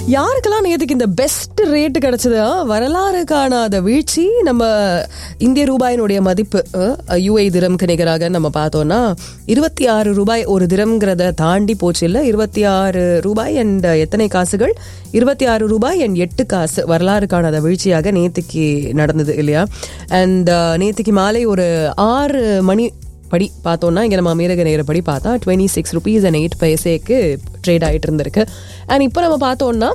யாருக்கெல்லாம் நேற்றுக்கு இந்த பெஸ்ட் ரேட் கிடைச்சது ஆ? வரலாறு காணாத வீழ்ச்சி நம்ம இந்திய ரூபாயினுடைய மதிப்பு யூஏ திரம்க்கு நிகராக நம்ம பார்த்தோம்னா இருபத்தி ஆறு ரூபாய் ஒரு திரம்ங்கிறத தாண்டி போச்சு இல்லை இருபத்தி ஆறு ரூபாய் அண்ட் எத்தனை காசுகள் இருபத்தி ஆறு ரூபாய் அண்ட் எட்டு காசு வரலாறு காணாத வீழ்ச்சியாக நேற்றுக்கு நடந்தது இல்லையா அண்ட் நேற்றுக்கு மாலை ஒரு ஆறு மணி படி பார்த்தோம்னா இங்கே நம்ம அமீரக நேரப்படி பார்த்தா twenty six rupees and eight பைசேக்கு ட்ரேட் ஆகிட்டு இருந்திருக்கு அண்ட் இப்போ நம்ம பார்த்தோம்னா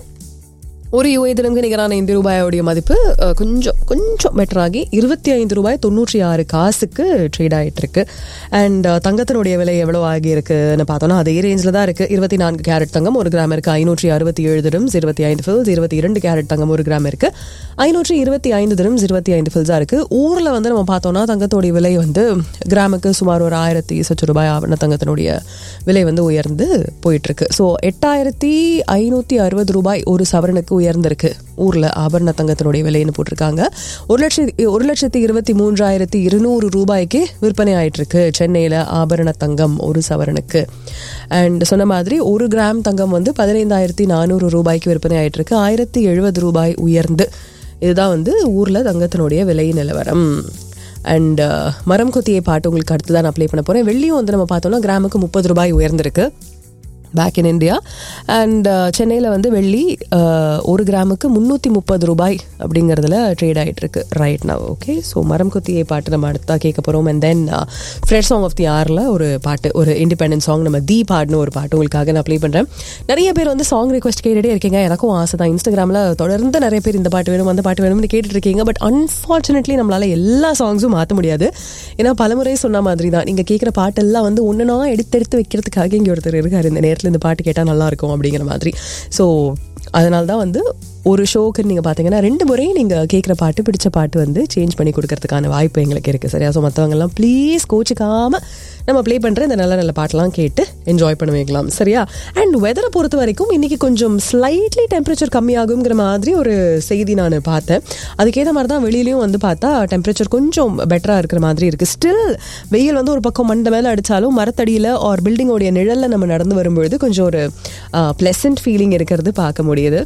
ஒரு யூஏ தினம்க்கு நிகரான இந்திய ரூபாயோடைய மதிப்பு அஹ், கொஞ்சம் கொஞ்சம் பெட்டர் ஆகி இருபத்தி ஐந்து ரூபாய் தொண்ணூற்றி ஆறு காசுக்கு ட்ரேட் ஆகிட்டு இருக்கு அண்ட் தங்கத்தினுடைய விலை எவ்வளோ ஆகியிருக்குன்னு பார்த்தோம்னா அதே ரேஞ்சில் தான் இருக்குது இருபத்தி நான்கு கேரட் தங்கம் ஒரு கிராம் இருக்குது ஐநூற்றி அறுபத்தி ஏழு திரம்ஸ் இருபத்தி ஐந்து ஃபில்ஸ் இருபத்தி இரண்டு கேரட் தங்கம் ஒரு கிராம் இருக்குது ஐநூற்றி இருபத்தி ஐந்து திரம்ஸ் இருபத்தி ஐந்து ஃபில்ஸாக இருக்குது ஊரில் வந்து நம்ம பார்த்தோம்னா தங்கத்தோடைய விலை வந்து கிராமுக்கு சுமார் ஒரு ஆயிரத்தி சொச்சு ரூபாய் ஆவண தங்கத்தினுடைய விலை வந்து உயர்ந்து போயிட்டு இருக்கு ஸோ எட்டாயிரத்தி ஐநூற்றி அறுபது ரூபாய் ஒரு சவரனுக்கு உயர்ந்திருக்கு ஊரில் ஆபரண தங்கத்தினுடைய விலைன்னு போட்டிருக்காங்க ஒரு லட்சத்தி ஒரு லட்சத்தி இருபத்தி மூன்றாயிரத்தி இருநூறு ரூபாய்க்கு விற்பனை ஆயிட்டு இருக்கு சென்னையில் ஆபரண தங்கம் ஒரு சவரனுக்கு அண்ட் சொன்ன மாதிரி ஒரு கிராம் தங்கம் வந்து பதினைந்தாயிரத்தி நானூறு ரூபாய்க்கு விற்பனை ஆயிட்டு இருக்கு ஆயிரத்தி எழுபது ரூபாய் உயர்ந்து இதுதான் வந்து ஊரில் தங்கத்தினுடைய விலை நிலவரம் அண்ட் மரம் கொத்தியை பாட்டு உங்களுக்கு அடுத்து தான் நான் ப்ளே பண்ண போகிறேன் வெள்ளியும் வந்து நம்ம பார்த்தோம்னா கிராமுக்கு முப்பது ரூபாய் உயர்ந்திருக்கு பேக் இன் இந்தியா அண்ட் சென்னையில் வந்து வெள்ளி uh, ஒரு கிராமுக்கு முந்நூற்றி முப்பது ரூபாய் அப்படிங்கிறதுல ட்ரேட் ஆகிட்டு இருக்கு ரைட் நான் ஓகே ஸோ மரம் கொத்தியை பாட்டு நம்ம அடுத்தா கேட்க போகிறோம் and then fresh song of the ஆரில் ஒரு பாட்டு ஒரு இண்டிபெண்டன்ட் சாங் நம்ம தி பாட்னு ஒரு பாட்டு உங்களுக்காக நான் ப்ளே பண்ணுறேன் நிறைய பேர் வந்து சாங் ரிக்வஸ்ட் கேட்டுட்டே இருக்கீங்க எனக்கும் ஆசை தான் இன்ஸ்டாகிராமில் தொடர்ந்து நிறைய பேர் இந்த பாட்டு வேணும் அந்த பாட்டு வேணும்னு கேட்டுட்டு இருக்கீங்க பட் அன்ஃபார்ச்சுனேட்லி நம்மளால எல்லா சாங்ஸும் மாற்ற முடியாது ஏன்னா பலமுறை சொன்ன மாதிரி தான் நீங்கள் கேட்குற பாட்டெல்லாம் வந்து ஒன்றுனா எடுத்து எடுத்து வைக்கிறதுக்காக இங்கே ஒருத்தர் இருக்கார் இந்த நேரத்தில் இந்த பாட்டு கேட்டால் நல்லா இருக்கும் அப்படிங்கிற மாதிரி ஸோ அதனால தான் வந்து ஒரு ஷோக்கு நீங்கள் பார்த்தீங்கன்னா ரெண்டு முறை நீங்கள் கேட்குற பாட்டு பிடிச்ச பாட்டு வந்து சேஞ்ச் பண்ணி கொடுக்கறதுக்கான வாய்ப்பு எங்களுக்கு இருக்குது சரியா ஸோ மற்றவங்கெல்லாம் ப்ளீஸ் கோச்சிக்காமல் நம்ம ப்ளே பண்ணுற இந்த நல்ல நல்ல பாட்டெல்லாம் கேட்டு என்ஜாய் பண்ண வைக்கலாம் சரியா அண்ட் வெதரை பொறுத்த வரைக்கும் இன்னைக்கு கொஞ்சம் ஸ்லைட்லி டெம்பரேச்சர் கம்மியாகுங்கிற மாதிரி ஒரு செய்தி நான் பார்த்தேன் அதுக்கேற்ற மாதிரி தான் வெளியிலயும் வந்து பார்த்தா டெம்பரேச்சர் கொஞ்சம் பெட்டராக இருக்கிற மாதிரி இருக்குது ஸ்டில் வெயில் வந்து ஒரு பக்கம் மண்டை மேலே அடித்தாலும் மரத்தடியில் ஆர் பில்டிங்கோடைய நிழலில் நம்ம நடந்து வரும்பொழுது கொஞ்சம் ஒரு ப்ளசன்ட் ஃபீலிங் இருக்கிறது பார்க்க முடியுது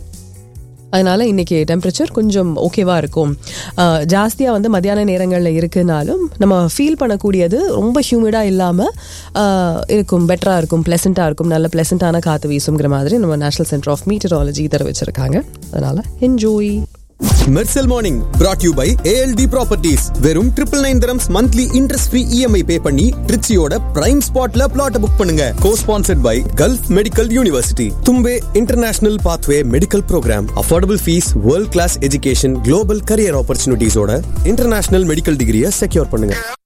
அதனால இன்னைக்கு டெம்பரேச்சர் கொஞ்சம் ஓகேவா இருக்கும் ஆஹ் ஜாஸ்தியா வந்து மத்தியான நேரங்களில் இருக்குனாலும் நம்ம ஃபீல் பண்ணக்கூடியது ரொம்ப ஹியூமிடா இல்லாம ஆஹ் இருக்கும் பெட்டரா இருக்கும் பிளசண்டா இருக்கும் நல்ல பிளசண்டான காத்து வீசுங்கிற மாதிரி நம்ம நேஷனல் சென்டர் ஆஃப் மீட்டராலஜி தெரிவிச்சிருக்காங்க அதனால என்ஜாய் மெர்சல் morning brought you by ALT properties வெறும் ட்ரிபிள் நைன் தரம்ஸ் monthly interest free EMI pay பண்ணி ட்ரிச்சியோட பிரைம் ஸ்பாட்ல பிளாட் புக் பண்ணுங்க co sponsored by Gulf medical university Thumbay international pathway medical program affordable fees world class education global career ஆப்பர்ச்சுனிட்டிஸோட international medical டிகிரியை secure பண்ணுங்க